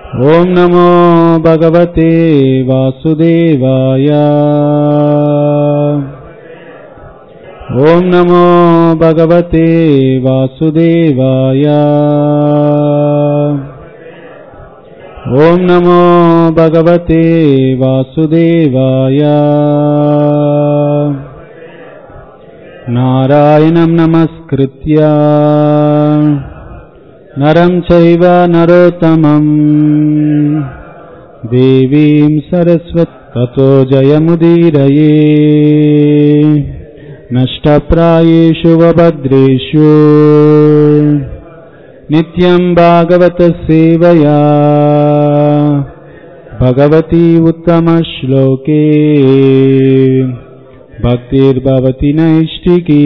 ॐ नमो भगवते वासुदेवाय ॐ नमो भगवते वासुदेवाय ॐ नमो भगवते वासुदेवाय नारायणं नमस्कृत्य नरं चैव नरोत्तमम् देवीं सरस्वत् ततो जयमुदीरये नष्टप्रायेषु वभद्रेषु नित्यं भागवतसेवया भगवती उत्तमश्लोके भक्तिर्भवति नैष्टिकी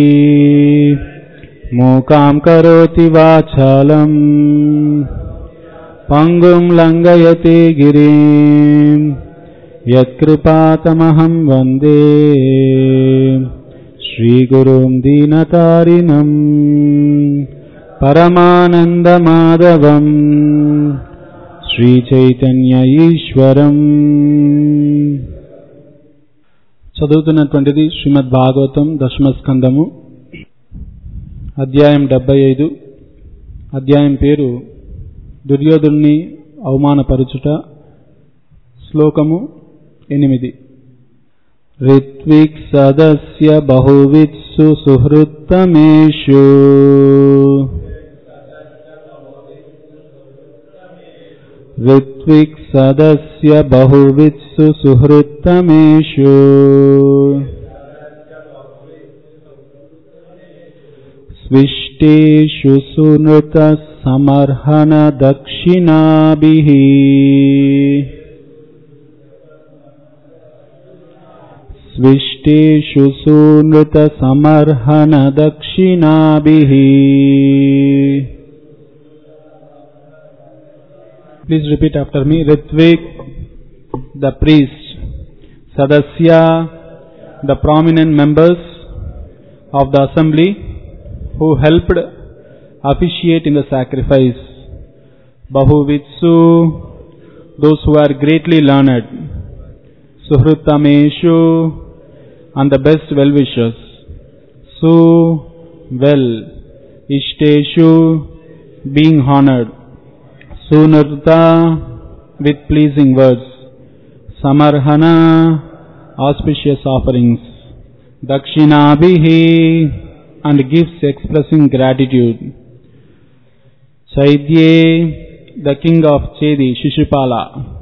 मूकां करोति वाचालम् पङ्गुं लङ्घयते गिरिं यत्कृपातमहं वन्दे श्रीगुरुं दीनतारिणम् परमानन्दमाधवम् శ్రీచైతన్య ఈశ్వరం చదువుతున్నటువంటిది శ్రీమద్ భాగవతం దశమ స్కందము అధ్యాయం డెబ్బై ఐదు అధ్యాయం పేరు దుర్యోధుణ్ణి అవమానపరుచుట శ్లోకము ఎనిమిది ऋत्विक् सदस्य बहुवित्सु सुहृत्तमेषु ऋत्विक् सदस्य बहुवित्सु सुहृत्तमेषु स्विष्टेषु सुनृतः समर्हनदक्षिणाभिः स्विष्टेषु सुनृतसमर्हनदक्षिणाभिः Please repeat after me. Ritvik, the priest, Sadasya, the prominent members of the assembly who helped officiate in the sacrifice. Bahuvitsu, those who are greatly learned. Suhrutameshu, and the best well-wishers. Su, well. Ishteshu, being honored. Sunurta, with pleasing words. Samarhana, auspicious offerings. Dakshinabhihi, and gifts expressing gratitude. Chaidye, the king of Chedi, Shishupala.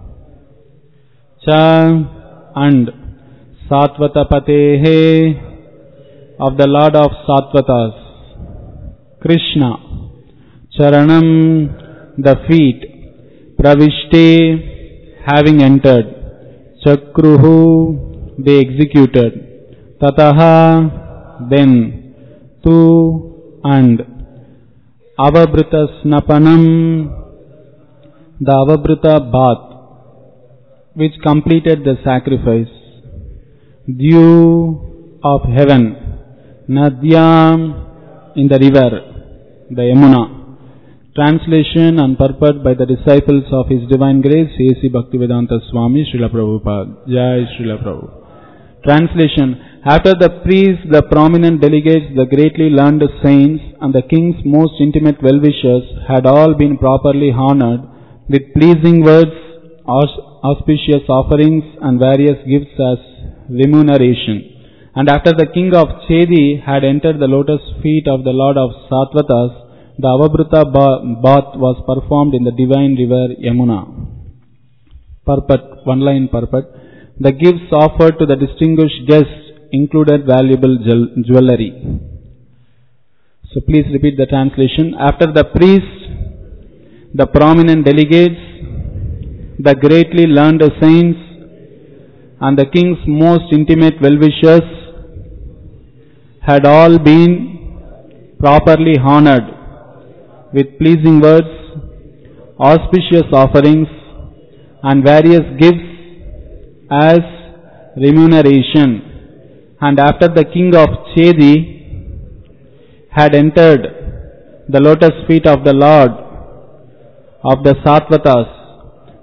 Cha, and Satvatapatehe, of the Lord of Satvatas. Krishna, Charanam, the feet, Pravishte, having entered. Chakruhu, they executed. Tataha, then. Tu, and. Avabrita snapanam, the Avabrita bath, which completed the sacrifice. Dew of heaven, Nadyam, in the river, the Yamuna. Translation and purport by the disciples of His Divine Grace, A.C. Bhaktivedanta Swami, Srila Prabhupada. Jai Srila Prabhupada. Translation After the priests, the prominent delegates, the greatly learned saints, and the king's most intimate well-wishers had all been properly honored with pleasing words, auspicious offerings, and various gifts as remuneration. And after the king of Chedi had entered the lotus feet of the Lord of Satvatas, the Avabruta bath was performed in the divine river Yamuna. Purport, one line purport. The gifts offered to the distinguished guests included valuable jewelry. So please repeat the translation. After the priests, the prominent delegates, the greatly learned saints, and the king's most intimate well-wishers had all been properly honored with pleasing words, auspicious offerings, and various gifts as remuneration. And after the king of Chedi had entered the lotus feet of the Lord of the Sattvatas,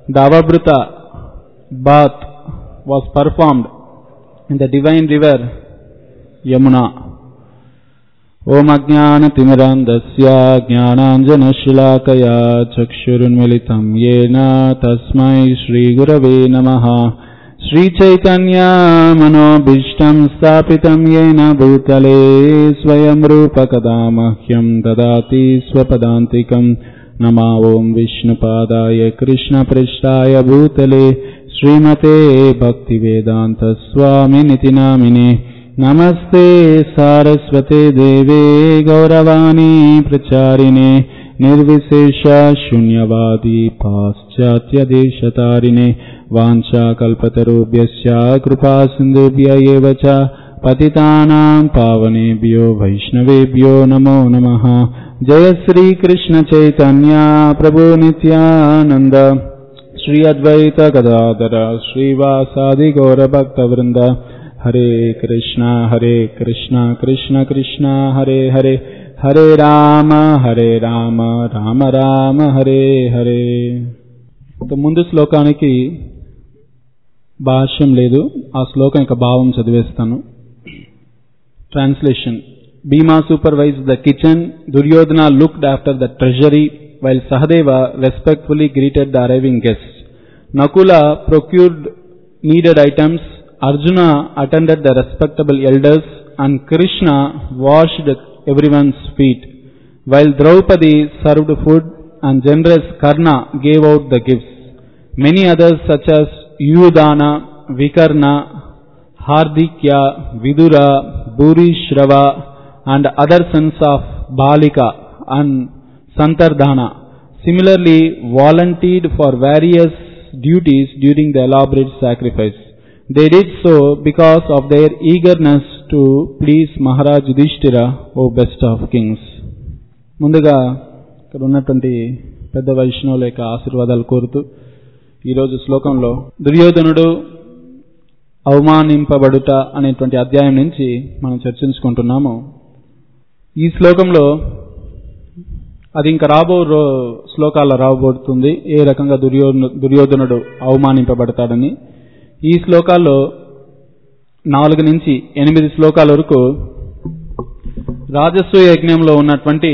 the Avabruta bath was performed in the divine river Yamuna. ॐ अज्ञानतिमिरान्धस्य ज्ञानाञ्जनशिलाकया चक्षुरुन्मिलितं येन तस्मै श्रीगुरवे नमः श्रीचैतन्यामनोभीष्टं स्थापितं येन भूतले स्वयं रूपकदा मह्यं ददाति स्वपदान्तिकम् नमा ॐ विष्णुपादाय कृष्णपृष्ठाय भूतले श्रीमते भक्तिवेदान्तस्वामिनिति नामिने नमस्ते सारस्वते देवे गौरवाणी प्रचारिणे निर्विशेष शून्यवादी पाश्चात्यदेशतारिणे वाञ्छाकल्पतरुभ्यश्च कृपा सिन्धुभ्य एव च पतितानां पावनेभ्यो वैष्णवेभ्यो नमो नमः जय श्रीकृष्णचैतन्या प्रभु नित्यानन्द श्री अद्वैत गदाधर श्रीवासादि गौरभक्तवृन्द हरे कृष्णा हरे कृष्णा कृष्ण कृष्णा हरे हरे हरे రామ హరే రామ రామ రామ హరే హరే ముందు శ్లోకానికి భాష్యం లేదు ఆ శ్లోకం యొక్క భావం చదివేస్తాను translation Bhima supervise the kitchen Duryodhana looked after the treasury while Sahadeva respectfully greeted the arriving guest Nakula procured needed items Arjuna attended the respectable elders and Krishna washed everyone's feet, while Draupadi served food and generous Karna gave out the gifts. Many others such as Yudana, Vikarna, Hardikya, Vidura, Burishrava and other sons of Balika and Santardhana similarly volunteered for various duties during the elaborate sacrifice. They did so because of their eagerness to please Maharaj Yudhishthira, O best of kings. ముందుగా ఇక్కడ ఉన్నటువంటి పెద్ద వైష్ణవుల యొక్క ఆశీర్వాదాలు కోరుతూ ఈరోజు శ్లోకంలో దుర్యోధనుడు అవమానింపబడుట అనేటువంటి అధ్యాయం నుంచి మనం చర్చించుకుంటున్నాము ఈ శ్లోకంలో అది ఇంకా రాబో రో శ్లోకాల్లో రాబోతుంది ఏ రకంగా దుర్యోధను దుర్యోధనుడు అవమానింపబడతాడని ఈ శ్లోకాల్లో నాలుగు నుంచి ఎనిమిది శ్లోకాల వరకు రాజస్వ యజ్ఞంలో ఉన్నటువంటి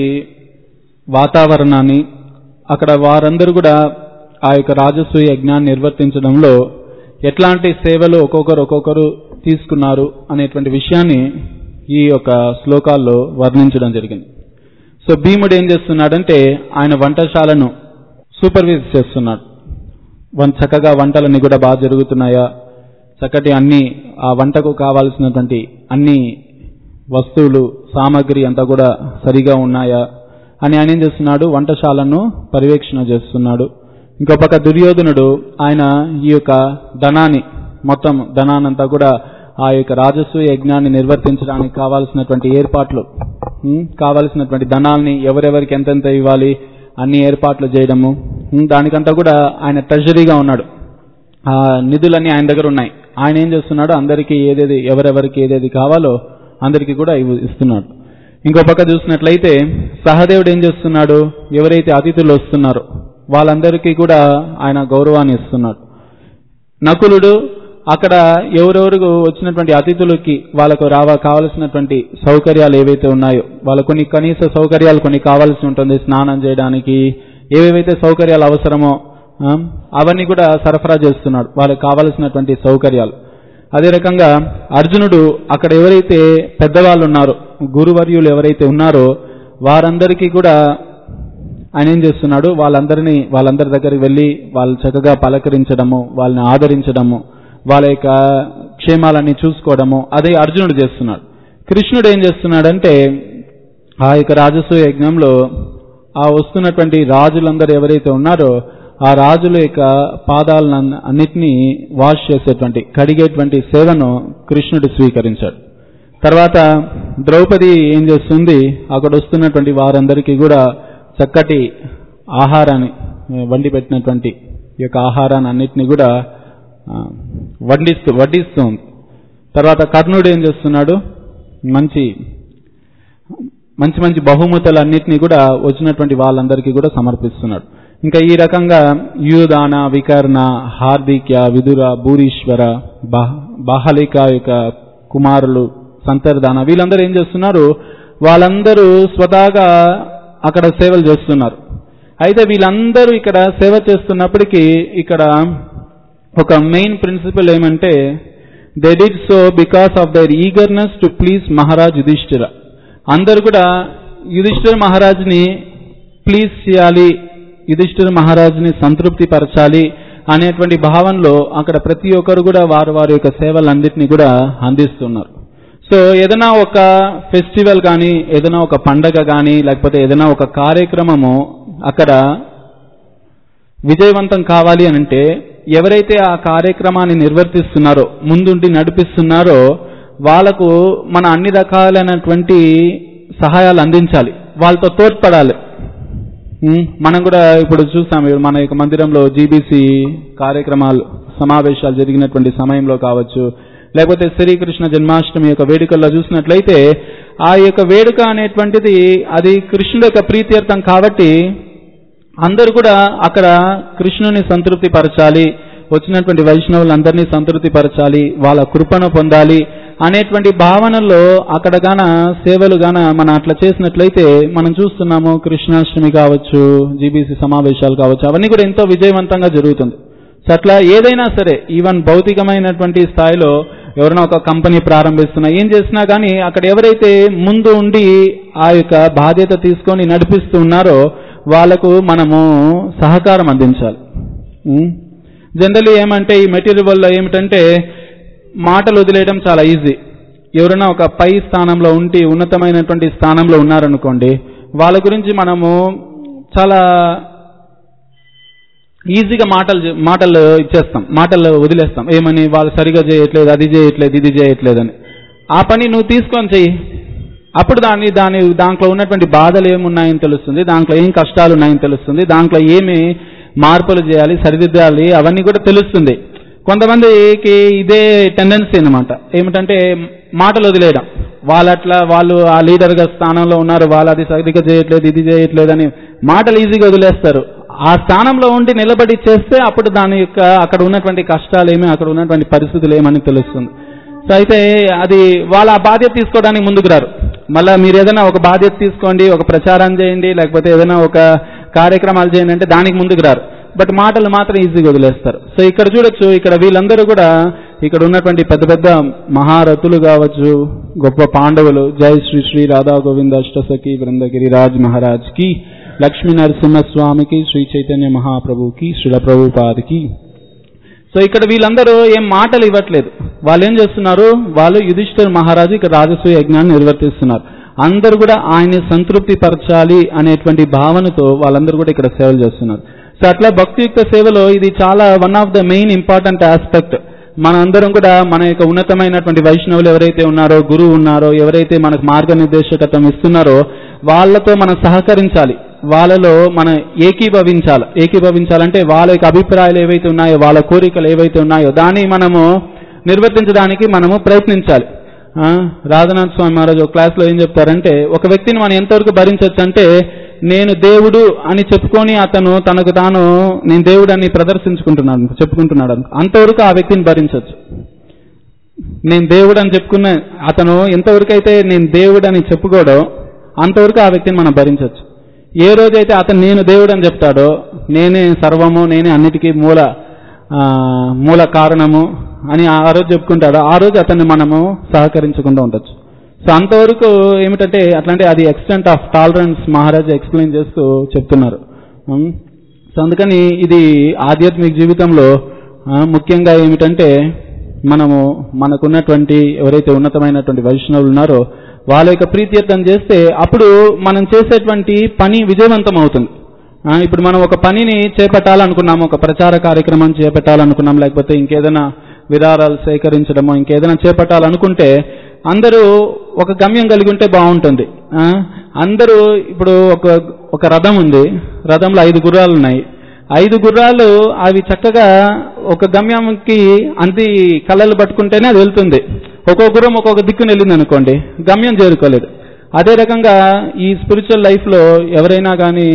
వాతావరణాన్ని అక్కడ వారందరూ కూడా ఆ యొక్క రాజస్వ యజ్ఞాన్ని నిర్వర్తించడంలో ఎట్లాంటి సేవలు ఒక్కొక్కరు ఒక్కొక్కరు తీసుకున్నారు అనేటువంటి విషయాన్ని ఈ యొక్క శ్లోకాల్లో వర్ణించడం జరిగింది సో భీముడు ఏం చేస్తున్నాడంటే ఆయన వంటశాలను సూపర్వైజ్ చేస్తున్నాడు వన్ చక్కగా వంటలన్నీ కూడా బాగా జరుగుతున్నాయా చక్కటి అన్ని ఆ వంటకు కావాల్సినటువంటి అన్ని వస్తువులు సామాగ్రి అంతా కూడా సరిగా ఉన్నాయా అని ఆయన ఏం చేస్తున్నాడు వంటశాలను పర్యవేక్షణ చేస్తున్నాడు ఇంకో పక్క దుర్యోధనుడు ఆయన ఈ యొక్క ధనాన్ని మొత్తం ధనానంతా కూడా ఆ యొక్క రాజస్వ యజ్ఞాన్ని నిర్వర్తించడానికి కావాల్సినటువంటి ఏర్పాట్లు ఉమ్, కావాల్సినటువంటి ధనాల్ని ఎవరెవరికి ఎంతెంత ఇవ్వాలి అన్ని ఏర్పాట్లు చేయడము ఉమ్, దానికంతా కూడా ఆయన ట్రెజరీగా ఉన్నాడు ఆ నిధులన్నీ ఆయన దగ్గర ఉన్నాయి ఆయన ఏం చేస్తున్నాడు అందరికీ ఏదేది ఎవరెవరికి ఏదేది కావాలో అందరికీ కూడా ఇవ్వ- ఇస్తున్నాడు ఇంకో పక్క చూసినట్లయితే సహదేవుడు ఏం చేస్తున్నాడు ఎవరైతే అతిథులు వస్తున్నారో వాళ్ళందరికీ కూడా ఆయన గౌరవాన్ని ఇస్తున్నాడు నకులుడు అక్కడ ఎవరెవరు వచ్చినటువంటి అతిథులకి వాళ్ళకు రావ కావలసినటువంటి సౌకర్యాలు ఏవైతే ఉన్నాయో వాళ్ళ కొన్ని కనీస సౌకర్యాలు కొన్ని కావాల్సి ఉంటుంది స్నానం చేయడానికి ఏవేవైతే సౌకర్యాలు అవసరమో ఆ, అవన్నీ కూడా సరఫరా చేస్తున్నాడు వాళ్ళకి కావలసినటువంటి సౌకర్యాలు అదే రకంగా అర్జునుడు అక్కడ ఎవరైతే పెద్దవాళ్ళు ఉన్నారో గురువర్యులు ఎవరైతే ఉన్నారో వారందరికీ కూడా ఆయన ఏం చేస్తున్నాడు వాళ్ళందరినీ వాళ్ళందరి దగ్గరికి వెళ్ళి వాళ్ళు చక్కగా పలకరించడము వాళ్ళని ఆదరించడము వాళ్ళ యొక్క క్షేమాలన్నీ చూసుకోవడము అదే అర్జునుడు చేస్తున్నాడు కృష్ణుడు ఏం చేస్తున్నాడంటే ఆ యొక్క రాజస్వ యజ్ఞంలో ఆ వస్తున్నటువంటి రాజులందరూ ఎవరైతే ఉన్నారో ఆ రాజుల యొక్క పాదాలను అన్నిటినీ వాష్ చేసేటువంటి కడిగేటువంటి సేవను కృష్ణుడు స్వీకరించాడు తర్వాత ద్రౌపది ఏం చేస్తుంది అక్కడ వస్తున్నటువంటి వారందరికీ కూడా చక్కటి ఆహారాన్ని ఆ, వండి పెట్టినటువంటి ఈ యొక్క ఆహారాన్ని అన్నిటినీ కూడా ఆ, వడ్డిస్తూ వడ్డిస్తూ ఉంది తర్వాత కర్ణుడు ఏం చేస్తున్నాడు మంచి మంచి మంచి బహుమతులన్నిటినీ కూడా వచ్చినటువంటి వాళ్ళందరికీ కూడా సమర్పిస్తున్నాడు ఇంకా ఈ రకంగా యూదాన వికర్ణ హార్దిక్య విదుర భూరీశ్వర బా- బాహలిక యొక్క కుమారులు సంతర్దాన వీళ్ళందరూ ఏం చేస్తున్నారు వాళ్ళందరూ స్వతహాగా అక్కడ సేవలు చేస్తున్నారు అయితే వీళ్ళందరూ ఇక్కడ సేవ చేస్తున్నప్పటికీ ఇక్కడ ఒక మెయిన్ ప్రిన్సిపల్ ఏమంటే they did so because of their eagerness to please Maharaj Yudhishthira అందరూ కూడా యుధిష్ఠిర మహారాజ్ని ప్లీజ్ చేయాలి యుధిష్ఠిర మహారాజుని సంతృప్తి పరచాలి అనేటువంటి భావనలో అక్కడ ప్రతి ఒక్కరు కూడా వారు వారి యొక్క సేవలన్నింటినీ కూడా అందిస్తున్నారు సో ఏదైనా ఒక ఫెస్టివల్ కానీ ఏదైనా ఒక పండగ కానీ లేకపోతే ఏదైనా ఒక కార్యక్రమము అక్కడ విజయవంతం కావాలి అని అంటే ఎవరైతే ఆ కార్యక్రమాన్ని నిర్వర్తిస్తున్నారో ముందుండి నడిపిస్తున్నారో వాళ్ళకు మన అన్ని రకాలైనటువంటి సహాయాలు అందించాలి వాళ్ళతో తోడ్పడాలి ఉమ్, మనం కూడా ఇప్పుడు చూస్తాం ఇప్పుడు మన యొక్క మందిరంలో జీబీసీ కార్యక్రమాలు సమావేశాలు జరిగినటువంటి సమయంలో కావచ్చు లేకపోతే శ్రీకృష్ణ జన్మాష్టమి యొక్క వేడుకల్లో చూసినట్లయితే ఆ యొక్క వేడుక అనేటువంటిది అది కృష్ణుడు యొక్క ప్రీత్యర్థం కాబట్టి అందరూ కూడా అక్కడ కృష్ణుని సంతృప్తి పరచాలి వచ్చినటువంటి వైష్ణవులందరినీ సంతృప్తి పరచాలి వాళ్ళ కృపను పొందాలి అనేటువంటి భావనలో అక్కడ గాన సేవలు గాన మనం అట్లా చేసినట్లయితే మనం చూస్తున్నాము కృష్ణాష్టమి కావచ్చు జీబీసీ సమావేశాలు కావచ్చు అవన్నీ కూడా ఎంతో విజయవంతంగా జరుగుతుంది సో అట్లా ఏదైనా సరే ఈవెన్ భౌతికమైనటువంటి స్థాయిలో ఎవరైనా ఒక కంపెనీ ప్రారంభిస్తున్నా ఏం చేసినా కానీ అక్కడ ఎవరైతే ముందు ఉండి ఆ యొక్క బాధ్యత తీసుకొని నడిపిస్తూ ఉన్నారో వాళ్లకు మనము సహకారం అందించాలి జనరల్లీ ఏమంటే ఈ మెటీరియల్ వల్ల ఏమిటంటే మాటలు వదిలేయడం చాలా ఈజీ ఎవరైనా ఒక పై స్థానంలో ఉండి ఉన్నతమైనటువంటి స్థానంలో ఉన్నారనుకోండి వాళ్ళ గురించి మనము చాలా ఈజీగా మాటలు చె- మాటలు ఇచ్చేస్తాం మాటలు వదిలేస్తాం ఏమని వాళ్ళు సరిగా చేయట్లేదు అది చేయట్లేదు ఇది చేయట్లేదు అని ఆ పని నువ్వు తీసుకొని చెయ్యి అప్పుడు దాన్ని దాని దాంట్లో ఉన్నటువంటి బాధలు ఏమున్నాయని తెలుస్తుంది దాంట్లో ఏం కష్టాలు ఉన్నాయని తెలుస్తుంది దాంట్లో ఏమి మార్పులు చేయాలి సరిదిద్దాలి అవన్నీ కూడా తెలుస్తుంది కొంతమందికి ఇదే టెండెన్సీ అనమాట ఏమిటంటే మాటలు వదిలేయడం వాళ్ళట్లా వాళ్ళు ఆ లీడర్గా స్థానంలో ఉన్నారు వాళ్ళు అది సరిగ్గా చేయట్లేదు ఇది చేయట్లేదు అని మాటలు ఈజీగా వదిలేస్తారు ఆ స్థానంలో ఉండి నిలబడి చేస్తే అప్పుడు దాని యొక్క అక్కడ ఉన్నటువంటి కష్టాలు ఏమి అక్కడ ఉన్నటువంటి పరిస్థితులు ఏమని తెలుస్తుంది సో అయితే అది వాళ్ళ ఆ బాధ్యత తీసుకోవడానికి ముందుకు రారు మళ్ళీ మీరు ఏదైనా ఒక బాధ్యత తీసుకోండి ఒక ప్రచారం చేయండి లేకపోతే ఏదైనా ఒక కార్యక్రమాలు చేయండి అంటే దానికి ముందుకు రారు బట్ మాటలు మాత్రం ఈజీగా వదిలేస్తారు సో ఇక్కడ చూడొచ్చు ఇక్కడ వీళ్ళందరూ కూడా ఇక్కడ ఉన్నటువంటి పెద్ద పెద్ద మహారథులు కావచ్చు గొప్ప పాండవులు జై శ్రీ శ్రీ రాధా గోవింద అష్టసఖి బృందగిరి రాజ్ మహారాజ్ కి లక్ష్మీ నరసింహస్వామికి శ్రీ చైతన్య మహాప్రభుకి శ్రీల ప్రభుపాదికి సో ఇక్కడ వీళ్ళందరూ ఏం మాటలు ఇవ్వట్లేదు వాళ్ళు ఏం చేస్తున్నారు వాళ్ళు యుధిష్ఠిర్ మహారాజు ఇక్కడ రాజసూయ యజ్ఞాన్ని నిర్వర్తిస్తున్నారు అందరూ కూడా ఆయన్ని సంతృప్తి పరచాలి అనేటువంటి భావనతో వాళ్ళందరూ కూడా ఇక్కడ సేవలు చేస్తున్నారు సో అట్లా భక్తియుక్త సేవలో ఇది చాలా one of the main important aspect మనందరం కూడా మన యొక్క ఉన్నతమైనటువంటి వైష్ణవులు ఎవరైతే ఉన్నారో గురువు ఉన్నారో ఎవరైతే మనకు మార్గనిర్దేశకత్వం ఇస్తున్నారో వాళ్ళతో మనం సహకరించాలి వాళ్ళలో మన ఏకీభవించాలి ఏకీభవించాలంటే వాళ్ళ యొక్క అభిప్రాయాలు ఏవైతే ఉన్నాయో వాళ్ళ కోరికలు ఏవైతే ఉన్నాయో దాన్ని మనము నిర్వర్తించడానికి మనము ప్రయత్నించాలి ఆ, రాధనాథ్ స్వామి మహారాజు ఒక క్లాస్లో ఏం చెప్తారంటే ఒక వ్యక్తిని మనం ఎంతవరకు భరించవచ్చు అంటే నేను దేవుడు అని చెప్పుకొని అతను తనకు తాను నేను దేవుడు అని ప్రదర్శించుకుంటున్నాడు చెప్పుకుంటున్నాడు అనుకో. అంతవరకు ఆ వ్యక్తిని భరించవచ్చు నేను దేవుడు అని చెప్పుకున్న అతను ఎంతవరకు అయితే నేను దేవుడు అని చెప్పుకోడో అంతవరకు ఆ వ్యక్తిని మనం భరించవచ్చు ఏ రోజైతే అతను నేను దేవుడు అని చెప్తాడో నేనే సర్వము నేనే అన్నిటికీ మూల ఆ, మూల కారణము అని ఆ రోజు చెప్పుకుంటాడో ఆ రోజు అతన్ని మనము సహకరించకుండా ఉండొచ్చు సో అంతవరకు ఏమిటంటే అట్లాంటి అది extent of tolerance Maharaja explain చేస్తూ చెప్తున్నారు ఉమ్, సో అందుకని ఇది ఆధ్యాత్మిక జీవితంలో ఆ, ముఖ్యంగా ఏమిటంటే మనము మనకున్నటువంటి ఎవరైతే ఉన్నతమైనటువంటి వైష్ణవులు ఉన్నారో వాళ్ళ యొక్క ప్రీత్యర్థం చేస్తే అప్పుడు మనం చేసేటువంటి పని విజయవంతం అవుతుంది ఆ, ఇప్పుడు మనం ఒక పనిని చేపట్టాలనుకున్నాము ఒక ప్రచార కార్యక్రమం చేపట్టాలనుకున్నాం లేకపోతే ఇంకేదైనా విరాళాలు సేకరించడమో ఇంకేదైనా చేపట్టాలనుకుంటే అందరూ ఒక గమ్యం కలిగి ఉంటే బాగుంటుంది ఆ, అందరూ ఇప్పుడు ఒక ఒక రథం ఉంది రథంలో ఐదు గుర్రాలు ఉన్నాయి ఐదు గుర్రాలు అవి చక్కగా ఒక గమ్యంకి అంతి కళ్ళలు పట్టుకుంటేనే అది వెళ్తుంది ఒక్కొక్క గుర్రం ఒక్కొక్క దిక్కున వెళ్ళింది అనుకోండి గమ్యం చేరుకోలేదు అదే రకంగా ఈ స్పిరిచువల్ లైఫ్లో ఎవరైనా కానీ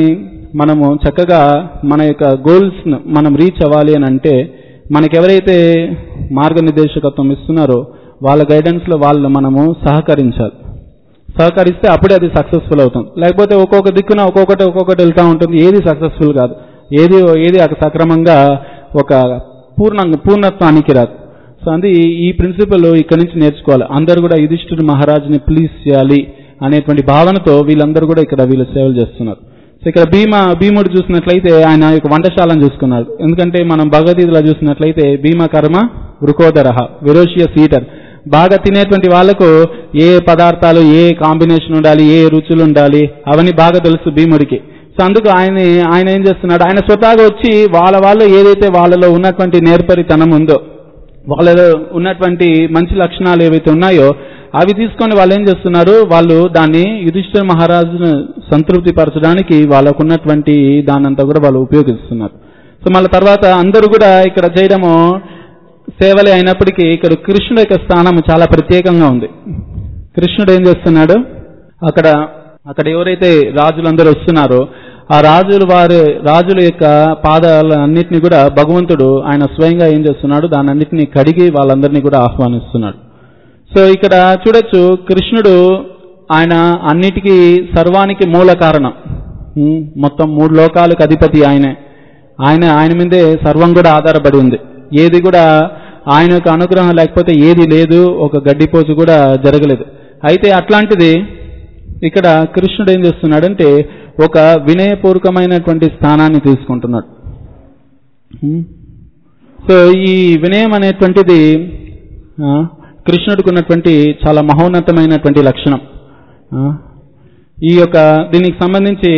మనము చక్కగా మన యొక్క గోల్స్ మనం రీచ్ అవ్వాలి అని అంటే మనకి ఎవరైతే మార్గనిర్దేశకత్వం ఇస్తున్నారో వాళ్ళ గైడెన్స్ లో వాళ్ళు మనము సహకరించాలి సహకరిస్తే అప్పుడే అది సక్సెస్ఫుల్ అవుతుంది లేకపోతే ఒక్కొక్క దిక్కున ఒక్కొక్కటి ఒక్కొక్కటి వెళ్తూ ఉంటుంది ఏది సక్సెస్ఫుల్ కాదు ఏది ఏది అక- సక్రమంగా ఒక పూర్ణ పూర్ణత్వానికి రాదు సో అది ఈ ప్రిన్సిపల్ ఇక్కడి నుంచి నేర్చుకోవాలి అందరూ కూడా యుధిష్ఠిర్ మహారాజుని ప్లీజ్ చేయాలి అనేటువంటి భావనతో వీళ్ళందరూ కూడా ఇక్కడ వీళ్ళు సేవలు చేస్తున్నారు సో ఇక్కడ భీమ భీముడు చూసినట్లయితే ఆయన యొక్క వంటశాలను చూసుకున్నాడు ఎందుకంటే మనం భగవద్గీతలో చూసినట్లయితే భీమ కర్మ వృకోదరహ విరోషియస్ ఈటర్ బాగా తినేటువంటి వాళ్ళకు ఏ పదార్థాలు ఏ కాంబినేషన్ ఉండాలి ఏ రుచులు ఉండాలి అవన్నీ బాగా తెలుసు భీముడికి సో అందుకు ఆయన ఆయన ఏం చేస్తున్నాడు ఆయన స్వతహాగా వచ్చి వాళ్ళ వాళ్ళు ఏదైతే వాళ్ళలో ఉన్నటువంటి నేర్పరితనం ఉందో వాళ్ళలో ఉన్నటువంటి మంచి లక్షణాలు ఏవైతే ఉన్నాయో అవి తీసుకొని వాళ్ళు ఏం చేస్తున్నారు వాళ్ళు దాన్ని యుధిష్ఠిర మహారాజును సంతృప్తి పరచడానికి వాళ్ళకు ఉన్నటువంటి దానంతా కూడా వాళ్ళు ఉపయోగిస్తున్నారు సో మళ్ళీ తర్వాత అందరూ కూడా ఇక్కడ చేయడము సేవలే అయినప్పటికీ ఇక్కడ కృష్ణుడు యొక్క స్థానం చాలా ప్రత్యేకంగా ఉంది కృష్ణుడు ఏం చేస్తున్నాడు అక్కడ అక్కడ ఎవరైతే రాజులందరూ వస్తున్నారో ఆ రాజులు వారి రాజుల యొక్క పాదాలన్నింటినీ కూడా భగవంతుడు ఆయన స్వయంగా ఏం చేస్తున్నాడు దానన్నిటిని కడిగి వాళ్ళందరినీ కూడా ఆహ్వానిస్తున్నాడు సో ఇక్కడ చూడొచ్చు కృష్ణుడు ఆయన అన్నిటికీ సర్వానికి మూల కారణం ఉమ్, మొత్తం మూడు లోకాలకు అధిపతి ఆయనే ఆయన ఆయన మీదే సర్వం కూడా ఆధారపడి ఉంది ఏది కూడా ఆయన యొక్క అనుగ్రహం లేకపోతే ఏది లేదు ఒక గడ్డిపోచు కూడా జరగలేదు అయితే అట్లాంటిది ఇక్కడ కృష్ణుడు ఏం చేస్తున్నాడంటే ఒక వినయపూర్వకమైనటువంటి స్థానాన్ని తీసుకుంటున్నాడు ఉమ్. సో ఈ వినయం అనేటువంటిది ఆ, కృష్ణుడికి ఉన్నటువంటి చాలా మహోన్నతమైనటువంటి లక్షణం ఆ, ఈ యొక్క దీనికి సంబంధించి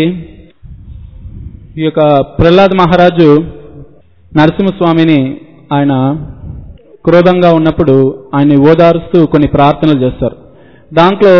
ఈ యొక్క ప్రహ్లాద్ మహారాజు నరసింహస్వామిని ఆయన క్రోధంగా ఉన్నప్పుడు ఆయన్ని ఓదారుస్తూ కొన్ని ప్రార్థనలు చేస్తారు దాంట్లో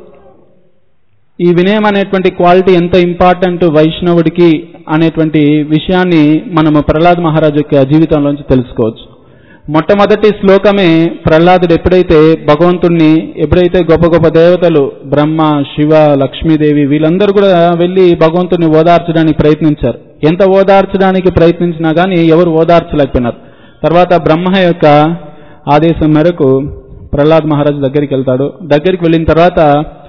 ఈ వినయం అనేటువంటి క్వాలిటీ ఎంత ఇంపార్టెంట్ వైష్ణవుడికి అనేటువంటి విషయాన్ని మనము ప్రహ్లాద్ మహారాజు యొక్క జీవితంలోంచి తెలుసుకోవచ్చు మొట్టమొదటి శ్లోకమే ప్రహ్లాదుడు ఎప్పుడైతే భగవంతుణ్ణి ఎప్పుడైతే గొప్ప గొప్ప దేవతలు బ్రహ్మ శివ లక్ష్మీదేవి వీళ్ళందరూ కూడా వెళ్ళి భగవంతుణ్ణి ఓదార్చడానికి ప్రయత్నించారు ఎంత ఓదార్చడానికి ప్రయత్నించినా కానీ ఎవరు ఓదార్చలేకపోయినారు తర్వాత బ్రహ్మ యొక్క ఆదేశం మేరకు ప్రహ్లాద్ మహారాజు దగ్గరికి వెళ్తాడు దగ్గరికి వెళ్ళిన తర్వాత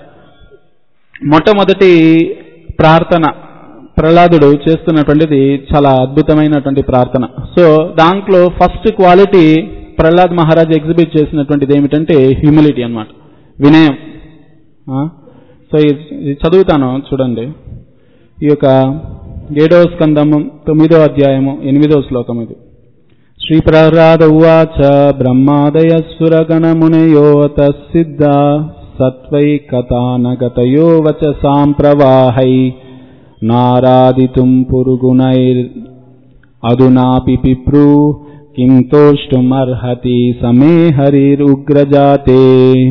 మొట్టమొదటి ప్రార్థన ప్రహ్లాదుడు చేస్తున్నటువంటిది చాలా అద్భుతమైనటువంటి ప్రార్థన సో దాంట్లో first quality Prahlad Maharaj exhibit చేసినటువంటిది ఏమిటంటే హ్యూమిలిటీ అన్నమాట వినయం ఆ? సో ఇది ఇది చదువుతాను చూడండి ఈ యొక్క ఏడవ స్కందము తొమ్మిదో అధ్యాయము ఎనిమిదవ శ్లోకం ఇది శ్రీ ప్రహ్లాద ఉవాచ బ్రహ్మాదయ సురగణమునయో తస్సిద్ధ సత్వై కథానగతయో వచ సాంప్రవాహై నారాదితుం పురుగునైర్ అధునాపి పిప్రు కిం తోష్టుమర్హతి సమే హరిరుగ్రజాతే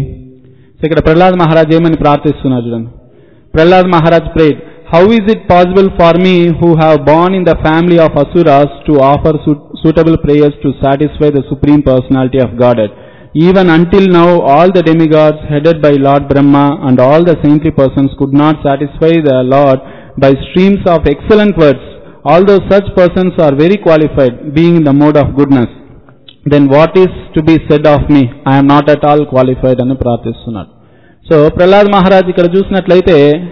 సో ఇక్కడ ప్రహ్లాద్ మహారాజ్ ఏమని ప్రార్థిస్తున్నారు చూడండి Prahlad Maharaj prayed how is it possible for me who have born in the family of asuras to offer suitable prayers to satisfy the supreme personality of Godhead. Even until now, all the demigods headed by Lord Brahma and all the saintly persons could not satisfy the Lord by streams of excellent words, although such persons are very qualified, being in the mode of goodness. Then what is to be said of me? I am not at all qualified అని ప్రార్థిస్తున్నాడు so Prahlad Maharaj ఇక్కడ చూసినట్లయితే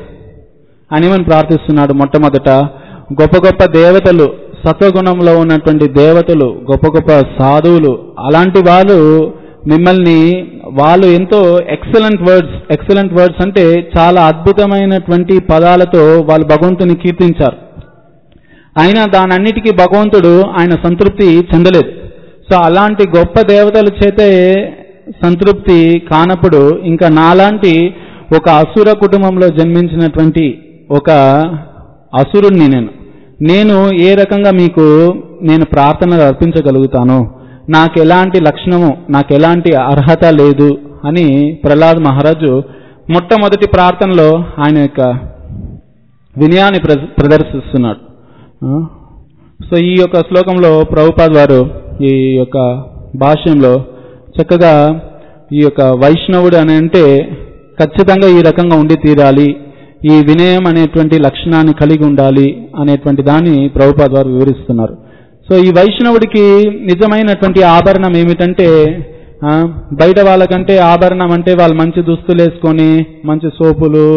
ఆయన ఏమని ప్రార్థిస్తున్నాడు మొట్టమొదట గొప్ప గొప్ప దేవతలు సత్వగుణంలో ఉన్నటువంటి దేవతలు గొప్ప గొప్ప సాధువులు అలాంటి వాళ్ళు మిమ్మల్ని వాళ్ళు ఎంతో ఎక్సలెంట్ వర్డ్స్ ఎక్సలెంట్ వర్డ్స్ అంటే చాలా అద్భుతమైనటువంటి పదాలతో వాళ్ళు భగవంతుని కీర్తించారు అయినా దానన్నిటికీ భగవంతుడు ఆయన సంతృప్తి చెందలేదు సో అలాంటి గొప్ప దేవతల చేతే సంతృప్తి కానప్పుడు ఇంకా నాలాంటి ఒక అసుర కుటుంబంలో జన్మించినటువంటి ఒక అసురుణ్ణి నేను నేను ఏ రకంగా మీకు నేను ప్రార్థనలు అర్పించగలుగుతాను నాకు ఎలాంటి లక్షణము నాకు ఎలాంటి అర్హత లేదు అని ప్రహ్లాద్ మహారాజు మొట్టమొదటి ప్రార్థనలో ఆయన యొక్క వినయాన్ని ప్ర- ప్రదర్శిస్తున్నాడు ఆ? సో ఈ యొక్క శ్లోకంలో ప్రభుపాద్ వారు ఈ యొక్క భాష్యంలో చక్కగా ఈ యొక్క వైష్ణవుడు అని అంటే ఖచ్చితంగా ఈ రకంగా ఉండి తీరాలి ఈ వినయం అనేటువంటి లక్షణాన్ని కలిగి ఉండాలి అనేటువంటి దాన్ని ప్రభుపాద్ వారు వివరిస్తున్నారు సో ఈ వైష్ణవుడికి నిజమైనటువంటి ఆభరణం ఏమిటంటే ఆ, బయట వాళ్ళకంటే ఆభరణం అంటే వాళ్ళు మంచి దుస్తులు వేసుకొని మంచి సోపులు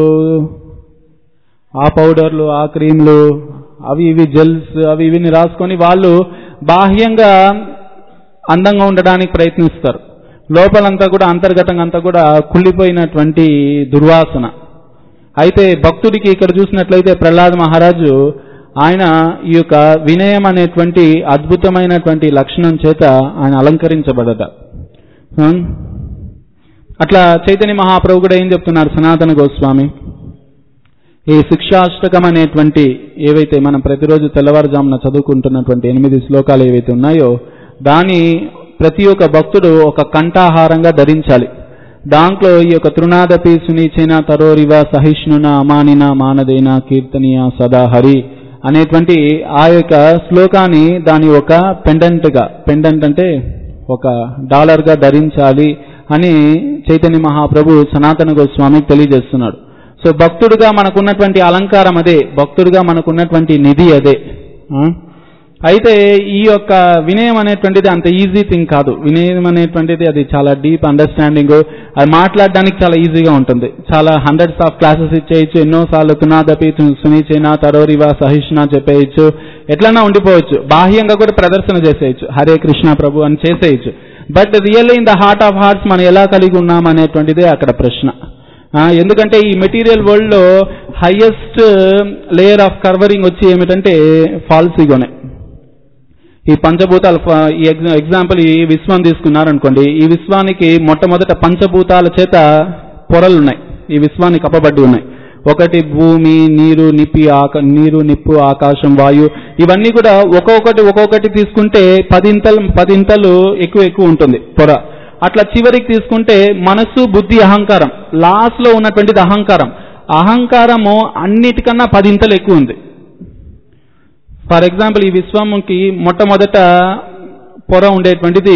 ఆ పౌడర్లు ఆ క్రీమ్లు అవి ఇవి జెల్స్ అవి ఇవిని రాసుకొని వాళ్ళు బాహ్యంగా అందంగా ఉండడానికి ప్రయత్నిస్తారు లోపలంతా కూడా అంతర్గతంగా అంతా కూడా కుళ్ళిపోయినటువంటి దుర్వాసన అయితే భక్తుడికి ఇక్కడ చూసినట్లయితే ప్రహ్లాద్ మహారాజు ఆయన ఈ యొక్క వినయం అనేటువంటి అద్భుతమైనటువంటి లక్షణం చేత ఆయన అలంకరించబడట హ్మ్? అట్లా చైతన్య మహాప్రభు కూడా ఏం చెప్తున్నారు సనాతన గోస్వామి ఈ శిక్షాష్టకం అనేటువంటి ఏవైతే మనం ప్రతిరోజు తెల్లవారుజామున చదువుకుంటున్నటువంటి ఎనిమిది శ్లోకాలు ఏవైతే ఉన్నాయో దాని ప్రతి ఒక్క భక్తుడు ఒక కంఠాహారంగా ధరించాలి దాంట్లో ఈ యొక్క తృణాదపి సునీచేన తరోరివ సహిష్ణున అమానిన మానదేన కీర్తనీయ సదా హరి అనేటువంటి ఆ యొక్క శ్లోకాన్ని దాని ఒక పెండెంట్ గా పెండెంట్ అంటే ఒక డాలర్ గా ధరించాలి అని చైతన్య మహాప్రభు సనాతన గోస్వామికి తెలియజేస్తున్నాడు సో భక్తుడిగా మనకున్నటువంటి అలంకారం అదే భక్తుడిగా మనకున్నటువంటి నిధి అదే ఆ? అయితే ఈ యొక్క వినయం అనేటువంటిది అంత ఈజీ థింగ్ కాదు వినయం అనేటువంటిది అది చాలా డీప్ అండర్స్టాండింగ్ అది మాట్లాడడానికి చాలా ఈజీగా ఉంటుంది చాలా హండ్రెడ్స్ ఆఫ్ క్లాసెస్ ఇచ్చేయచ్చు ఎన్నోసార్లు తునాదపి సునీచేనా తరోరివా సహిష్ణ చెప్పేయచ్చు ఎట్లన్నా ఉండిపోవచ్చు బాహ్యంగా కూడా ప్రదర్శన చేసేయచ్చు హరే కృష్ణ ప్రభు అని చేసేయచ్చు but really in the heart of hearts మనం ఎలా కలిగి ఉన్నాం అనేటువంటిదే అక్కడ ప్రశ్న ఆ, ఎందుకంటే ఈ మెటీరియల్ వరల్డ్ లో హైయెస్ట్ లేయర్ ఆఫ్ కర్వరింగ్ వచ్చి ఏమిటంటే ఫాల్స్ ఈగోనే ఈ పంచభూతాల ఫ- ఈ ఎగ్జా- ఎగ్జాంపుల్ ఈ విశ్వం తీసుకున్నారనుకోండి ఈ విశ్వానికి మొట్టమొదట పంచభూతాల చేత పొరలు ఉన్నాయి ఈ విశ్వానికి కప్పబడి ఉన్నాయి ఒకటి భూమి నీరు నిప్పి ఆక నీరు నిప్పు ఆకాశం వాయు ఇవన్నీ కూడా ఒక్కొక్కటి ఒక్కొక్కటి తీసుకుంటే పదింతలు పదింతలు ఎక్కువ ఎక్కువ ఉంటుంది పొర అట్లా చివరికి తీసుకుంటే మనస్సు బుద్ధి అహంకారం లాస్ట్ లో ఉన్నటువంటిది అహంకారం అహంకారము అన్నిటికన్నా పదింతలు ఎక్కువ ఉంది ఫర్ ఎగ్జాంపుల్ ఈ విశ్వంకి మొట్టమొదట పొర ఉండేటువంటిది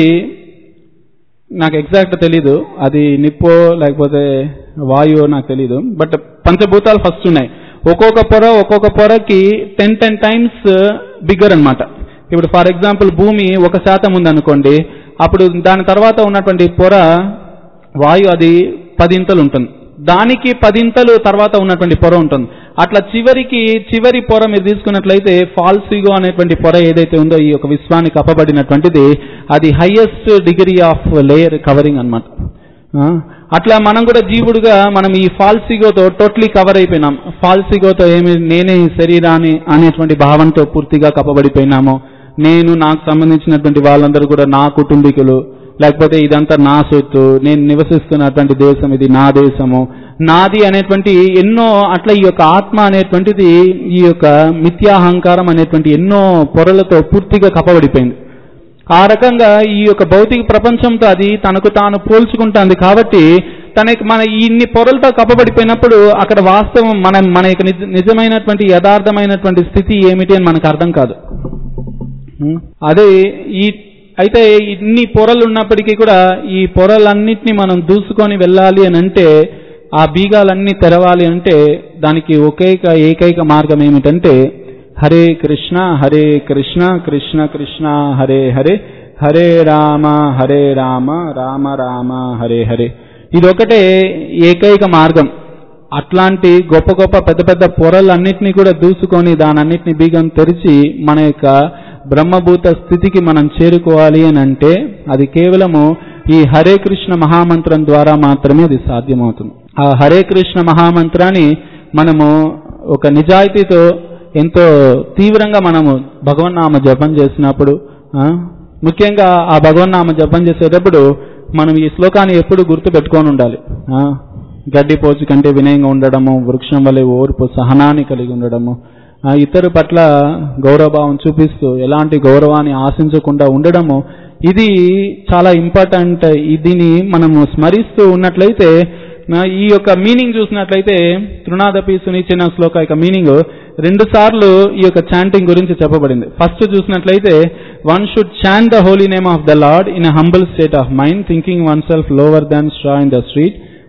నాకు ఎగ్జాక్ట్ తెలీదు అది నిప్పో లేకపోతే వాయువో నాకు తెలీదు బట్ పంచభూతాలు ఫస్ట్ ఉన్నాయి ఒక్కొక్క పొర ఒక్కొక్క పొరకి టెన్ టెన్ టైమ్స్ బిగ్గర్ అన్నమాట ఇప్పుడు ఫర్ ఎగ్జాంపుల్ భూమి ఒక శాతం ఉందనుకోండి అప్పుడు దాని తర్వాత ఉన్నటువంటి పొర వాయు అది పదింతలు ఉంటుంది దానికి పదింతలు తర్వాత ఉన్నటువంటి పొర ఉంటుంది అట్లా చివరికి చివరి పొర మీరు తీసుకున్నట్లయితే ఫాల్సిగో అనేటువంటి పొర ఏదైతే ఉందో ఈ యొక్క విశ్వానికి అప్పబడినటువంటిది అది highest degree of layer covering అన్నమాట ఆ, అట్లా మనం కూడా జీవుడుగా మనం ఈ ఫాల్సిగోతో టోటలీ కవర్ అయిపోయినాం ఫాల్సిగోతో ఏమి నేనే ఈ శరీరాన్ని అనేటువంటి భావంతో పూర్తిగా కప్పబడిపోయినాము నేను నాకు సంబంధించినటువంటి వాళ్ళందరూ కూడా నా కుటుంబీకులు లేకపోతే ఇదంతా నా సొత్తు నేను నివసిస్తున్నటువంటి దేశం ఇది నా దేశము నాది అనేటువంటి ఎన్నో అట్లా ఈ యొక్క ఆత్మ అనేటువంటిది ఈ యొక్క మిథ్యాహంకారం అనేటువంటి ఎన్నో పొరలతో పూర్తిగా కప్పబడిపోయింది ఆ రకంగా ఈ యొక్క భౌతిక ప్రపంచంతో అది తనకు తాను పోల్చుకుంటుంది కాబట్టి తనకి మన ఈ ఇన్ని పొరలతో కప్పబడిపోయినప్పుడు అక్కడ వాస్తవం మన మన యొక్క నిజ- నిజమైనటువంటి యథార్థమైనటువంటి స్థితి ఏమిటి అని మనకు అర్థం కాదు ఉం? అదే ఈ అయితే ఇన్ని పొరలు ఉన్నప్పటికీ కూడా ఈ పొరలన్నిటిని మనం దూసుకొని వెళ్ళాలి అని అంటే ఆ బీగాలన్నీ తెరవాలి అంటే దానికి ఒకేక ఏకైక మార్గం ఏమిటంటే హరే కృష్ణ హరే కృష్ణ కృష్ణ కృష్ణ హరే హరే హరే రామ హరే రామ రామ రామ హరే హరే ఇదొకటే ఏకైక మార్గం అట్లాంటి గొప్ప గొప్ప పెద్ద పెద్ద పొరలన్నిటినీ కూడా దూసుకొని దానన్నిటిని బీగం తెరిచి మన యొక్క బ్రహ్మభూత స్థితికి మనం చేరుకోవాలి అని అంటే అది కేవలము ఈ హరే కృష్ణ మహామంత్రం ద్వారా మాత్రమే అది సాధ్యమవుతుంది ఆ హరే కృష్ణ మహామంత్రాన్ని మనము ఒక నిజాయితీతో ఎంతో తీవ్రంగా మనము భగవన్నామ జపం చేసినప్పుడు ఆ, ముఖ్యంగా ఆ భగవన్నామ జపం చేసేటప్పుడు మనం ఈ శ్లోకాన్ని ఎప్పుడు గుర్తు పెట్టుకొని ఉండాలి ఆ, గడ్డి పోచు కంటే వినయంగా ఉండడము వృక్షం వలె ఓర్పు సహనాన్ని కలిగి ఉండడము ఆ, ఇతరు పట్ల గౌరవభావం చూపిస్తూ ఎలాంటి గౌరవాన్ని ఆశించకుండా ఉండడము ఇది చాలా ఇంపార్టెంట్ దీన్ని మనము స్మరిస్తూ ఉన్నట్లయితే ఆ, ఈ యొక్క మీనింగ్ చూసినట్లయితే తృణాదపి సునిచిన శ్లోక యొక్క మీనింగ్ రెండు సార్లు ఈ యొక్క చాంటింగ్ గురించి చెప్పబడింది ఫస్ట్ చూసినట్లయితే one should chant the holy name of the Lord in humble state of mind thinking oneself lower than straw in the street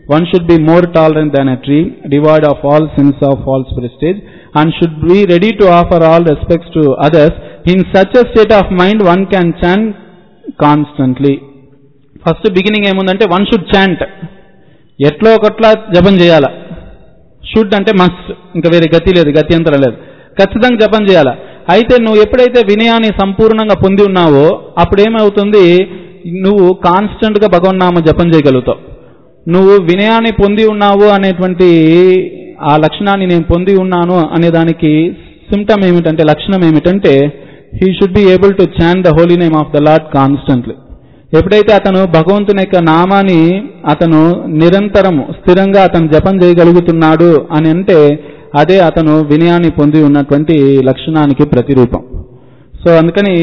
One should be more tolerant than a tree, devoid of all sins of false prestige, and should be ready to offer all respects to others. In such a state of mind, one can chant constantly. First beginning ఏముందంటే one should chant ఎట్లో ఒకట్లా జపం చేయాల should అంటే must ఇంకా వేరే గతి లేదు గతి అంతరం లేదు ఖచ్చితంగా జపం చేయాల అయితే నువ్వు ఎప్పుడైతే వినయాన్ని సంపూర్ణంగా పొంది ఉన్నావో అప్పుడేమవుతుంది నువ్వు కాన్స్టెంట్ గా భగవన్నామ జపం చేయగలుగుతావు నువ్వు వినయాన్ని పొంది ఉన్నావు అనేటువంటి ఆ లక్షణాన్ని నేను పొంది ఉన్నాను అనే దానికి సిమ్టమ్ ఏమిటంటే లక్షణం ఏమిటంటే he should be able to chant the holy name of the Lord constantly ఎప్పుడైతే అతను భగవంతుని యొక్క నామాన్ని అతను నిరంతరం స్థిరంగా అతను జపం చేయగలుగుతున్నాడు అని అంటే అదే అతను వినయాన్ని పొంది ఉన్నటువంటి లక్షణానికి ప్రతిరూపం సో అందుకని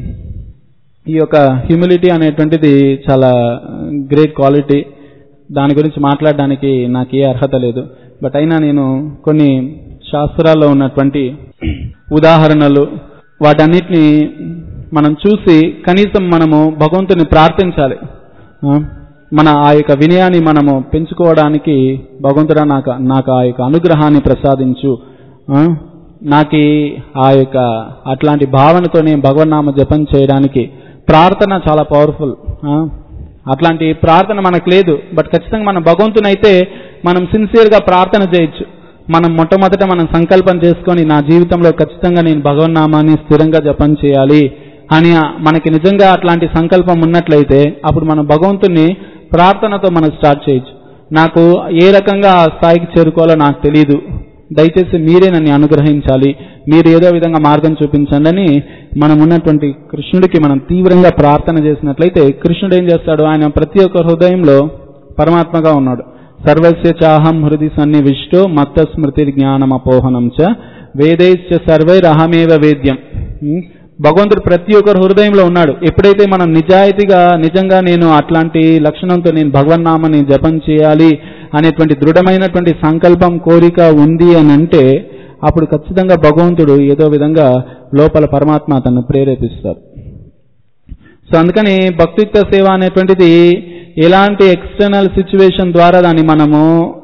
ఈ యొక్క హ్యూమిలిటీ అనేటువంటిది చాలా గ్రేట్ క్వాలిటీ దాని గురించి మాట్లాడడానికి నాకు ఏ అర్హత లేదు బట్ అయినా నేను కొన్ని శాస్త్రాల్లో ఉన్నటువంటి ఉదాహరణలు వాటన్నిటిని మనం చూసి కనీసం మనము భగవంతుని ప్రార్థించాలి ఆ, మన ఆ యొక్క వినయాన్ని మనము పెంచుకోవడానికి భగవంతుడా నాకు నాకు ఆ యొక్క అనుగ్రహాన్ని ప్రసాదించు ఆ, నాకు ఆ యొక్క అట్లాంటి భావనతో నేను భగవన్నామ జపం చేయడానికి ప్రార్థన చాలా పవర్ఫుల్ అట్లాంటి ప్రార్థన మనకు లేదు బట్ ఖచ్చితంగా మనం భగవంతునైతే మనం సిన్సియర్గా ప్రార్థన చేయొచ్చు మనం మొట్టమొదట మనం సంకల్పం చేసుకొని నా జీవితంలో ఖచ్చితంగా నేను భగవన్నామాన్ని స్థిరంగా జపం చేయాలి అని మనకి నిజంగా అట్లాంటి సంకల్పం ఉన్నట్లయితే అప్పుడు మనం భగవంతుని ప్రార్థనతో మనం స్టార్ట్ చేయొచ్చు నాకు ఏ రకంగా ఆ స్థాయికి చేరుకోవాలో నాకు తెలియదు దయచేసి మీరే నన్ను అనుగ్రహించాలి మీరు ఏదో విధంగా మార్గం చూపించండి అని మనం ఉన్నటువంటి కృష్ణుడికి మనం తీవ్రంగా ప్రార్థన చేసినట్లయితే కృష్ణుడు ఏం చేస్తాడు ఆయన ప్రతి ఒక్క హృదయంలో పరమాత్మగా ఉన్నాడు సర్వస్య చాహం హృది సన్నివిష్టో మత్త స్మృతి జ్ఞానం అపోహనం చ వేదైశ్చ సర్వైరహమేవ వేద్యం ఉం? భగవంతుడు ప్రతి ఒక్కరు హృదయంలో ఉన్నాడు ఎప్పుడైతే మనం నిజాయితీగా నిజంగా నేను అట్లాంటి లక్షణంతో నేను భగవన్నామని జపం చేయాలి అనేటువంటి దృఢమైనటువంటి సంకల్పం కోరిక ఉంది అని అంటే అప్పుడు ఖచ్చితంగా భగవంతుడు ఏదో విధంగా లోపల పరమాత్మ అతన్ని ప్రేరేపిస్తారు సో అందుకని భక్తియుక్త సేవ అనేటువంటిది ఎలాంటి ఎక్స్టర్నల్ సిచ్యువేషన్ ద్వారా దాన్ని మనము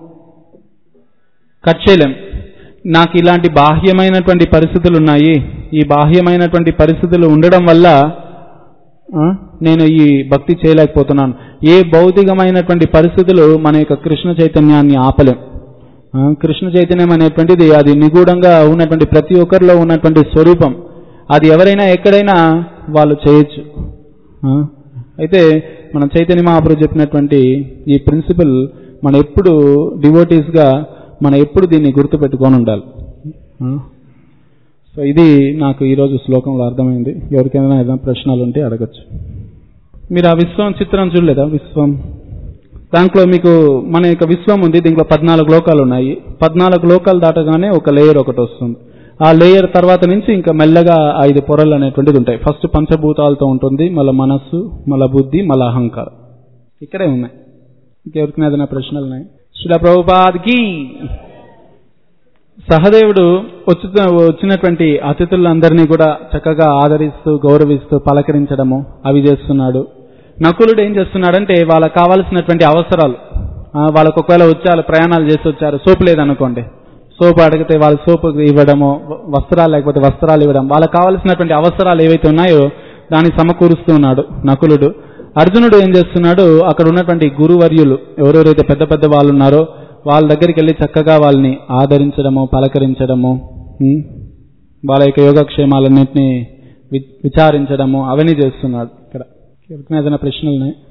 కట్ చేయలేం నాకు ఇలాంటి బాహ్యమైనటువంటి పరిస్థితులు ఉన్నాయి ఈ బాహ్యమైనటువంటి పరిస్థితులు ఉండడం వల్ల ఆ, నేను ఈ భక్తి చేయలేకపోతున్నాను ఏ భౌతికమైనటువంటి పరిస్థితులు మన యొక్క కృష్ణ చైతన్యాన్ని ఆపలేం ఆ, కృష్ణ చైతన్యం అనేటువంటిది అది నిగూఢంగా ఉన్నటువంటి ప్రతి ఒక్కరిలో ఉన్నటువంటి స్వరూపం అది ఎవరైనా ఎక్కడైనా వాళ్ళు చేయొచ్చు ఆ, అయితే మన చైతన్య మహాప్రభు చెప్పినటువంటి ఈ ప్రిన్సిపల్ మనం ఎప్పుడు డివోటీస్గా మనం ఎప్పుడు దీన్ని గుర్తుపెట్టుకొని ఉండాలి ఆ, సో ఇది నాకు ఈరోజు శ్లోకంలో అర్థమైంది ఎవరికైనా ఏదైనా ప్రశ్నలు ఉంటే అడగచ్చు మీరు ఆ విశ్వం చిత్రం చూడలేదా విశ్వం దాంట్లో మీకు మన యొక్క విశ్వం ఉంది దీంట్లో పద్నాలుగు లోకాలు ఉన్నాయి పద్నాలుగు లోకాలు దాటగానే ఒక లేయర్ ఒకటి వస్తుంది ఆ లేయర్ తర్వాత నుంచి ఇంకా మెల్లగా ఐదు పొరలు అనేటువంటిది ఉంటాయి ఫస్ట్ పంచభూతాలతో ఉంటుంది మళ్ళీ మనస్సు మళ్ళీ బుద్ధి మళ్ళీ అహంకారం ఇక్కడే ఉన్నాయి ఇంకెవరికైనా ఏదైనా ప్రశ్నలు ఉన్నాయి శిల ప్రభుపాద్కి సహదేవుడు వచ్చి వచ్చినటువంటి అతిథులందరినీ కూడా చక్కగా ఆదరిస్తూ గౌరవిస్తూ పలకరించడము అవి చేస్తున్నాడు నకులుడు ఏం చేస్తున్నాడంటే వాళ్ళకి కావాల్సినటువంటి అవసరాలు ఆ, వాళ్ళకు ఒకవేళ వచ్చారు ప్రయాణాలు చేసి వచ్చారు సోపు లేదనుకోండి సోపు అడిగితే వాళ్ళ సోపు ఇవ్వడము వ- వస్త్రాలు లేకపోతే వస్త్రాలు ఇవ్వడం వాళ్ళకి కావాల్సినటువంటి అవసరాలు ఏవైతే ఉన్నాయో దాన్ని సమకూరుస్తూ ఉన్నాడు నకులుడు అర్జునుడు ఏం చేస్తున్నాడు అక్కడ ఉన్నటువంటి గురువర్యులు ఎవరెవరైతే పెద్ద పెద్ద వాళ్ళు ఉన్నారో వాళ్ళ దగ్గరికి వెళ్ళి చక్కగా వాళ్ళని ఆదరించడము పలకరించడము ఉం? వాళ్ళ యొక్క యోగక్షేమాలన్నింటినీ వి- విచారించడము అవన్నీ చేస్తున్నాడు ఇక్కడ ఎవరికైనా ఏదైనా ప్రశ్నలు ఉన్నాయి